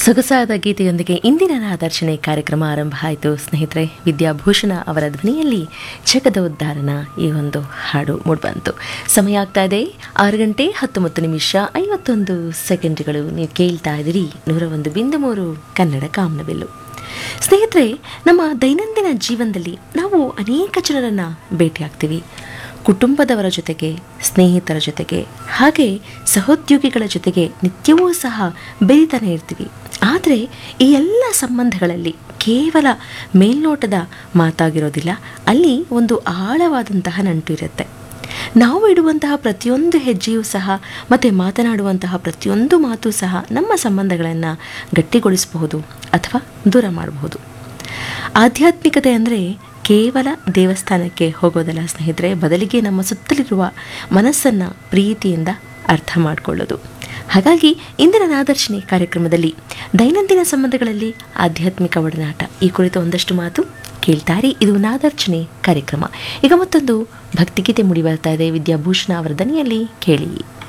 ಸೊಗಸಾದ ಗೀತೆಯೊಂದಿಗೆ ಇಂದಿನ ಆದರ್ಶನೆ ಕಾರ್ಯಕ್ರಮ ಆರಂಭ ಆಯಿತು ಸ್ನೇಹಿತರೆ ವಿದ್ಯಾಭೂಷಣ ಅವರ ಧ್ವನಿಯಲ್ಲಿ ಜಗದ ಉದ್ಧಾರನ ಈ ಒಂದು ಹಾಡು ಮೂಡಿಬಂತು ಸಮಯ ಆಗ್ತಾ ಇದೆ ಆರು ಗಂಟೆ ಹತ್ತೊಂಬತ್ತು ನಿಮಿಷ ಐವತ್ತೊಂದು ಸೆಕೆಂಡ್ಗಳು ನೀವು ಕೇಳ್ತಾ ಇದ್ದೀರಿ ನೂರ ಒಂದು ಬಿಂದು ಮೂರು ಕನ್ನಡ ಕಾಮನಬಿಲ್ಲು ಸ್ನೇಹಿತರೆ ನಮ್ಮ ದೈನಂದಿನ ಜೀವನದಲ್ಲಿ ನಾವು ಅನೇಕ ಜನರನ್ನು ಭೇಟಿಯಾಗ್ತೀವಿ ಕುಟುಂಬದವರ ಜೊತೆಗೆ ಸ್ನೇಹಿತರ ಜೊತೆಗೆ ಹಾಗೆ ಸಹೋದ್ಯೋಗಿಗಳ ಜೊತೆಗೆ ನಿತ್ಯವೂ ಸಹ ಬೆರೀತಾನೆ ಇರ್ತೀವಿ ಆದರೆ ಈ ಎಲ್ಲ ಸಂಬಂಧಗಳಲ್ಲಿ ಕೇವಲ ಮೇಲ್ನೋಟದ ಮಾತಾಗಿರೋದಿಲ್ಲ ಅಲ್ಲಿ ಒಂದು ಆಳವಾದಂತಹ ನಂಟು ಇರುತ್ತೆ ನಾವು ಇಡುವಂತಹ ಪ್ರತಿಯೊಂದು ಹೆಜ್ಜೆಯೂ ಸಹ ಮತ್ತು ಮಾತನಾಡುವಂತಹ ಪ್ರತಿಯೊಂದು ಮಾತು ಸಹ ನಮ್ಮ ಸಂಬಂಧಗಳನ್ನು ಗಟ್ಟಿಗೊಳಿಸಬಹುದು ಅಥವಾ ದೂರ ಮಾಡಬಹುದು ಆಧ್ಯಾತ್ಮಿಕತೆ ಅಂದರೆ ಕೇವಲ ದೇವಸ್ಥಾನಕ್ಕೆ ಹೋಗೋದಲ್ಲ ಸ್ನೇಹಿತರೆ ಬದಲಿಗೆ ನಮ್ಮ ಸುತ್ತಲಿರುವ ಮನಸ್ಸನ್ನು ಪ್ರೀತಿಯಿಂದ ಅರ್ಥ ಮಾಡಿಕೊಳ್ಳೋದು ಹಾಗಾಗಿ ಇಂದಿನ ನಾದರ್ಶಿನಿ ಕಾರ್ಯಕ್ರಮದಲ್ಲಿ ದೈನಂದಿನ ಸಂಬಂಧಗಳಲ್ಲಿ ಆಧ್ಯಾತ್ಮಿಕ ಒಡನಾಟ ಈ ಕುರಿತ ಒಂದಷ್ಟು ಮಾತು ಕೇಳ್ತಾರೆ ಇದು ನಾದರ್ಶಿನಿ ಕಾರ್ಯಕ್ರಮ ಈಗ ಮತ್ತೊಂದು ಭಕ್ತಿಗೀತೆ ಮುಡಿ ಬರ್ತಾ ಇದೆ ವಿದ್ಯಾಭೂಷಣ ಅವರ ದನಿಯಲ್ಲಿ ಕೇಳಿ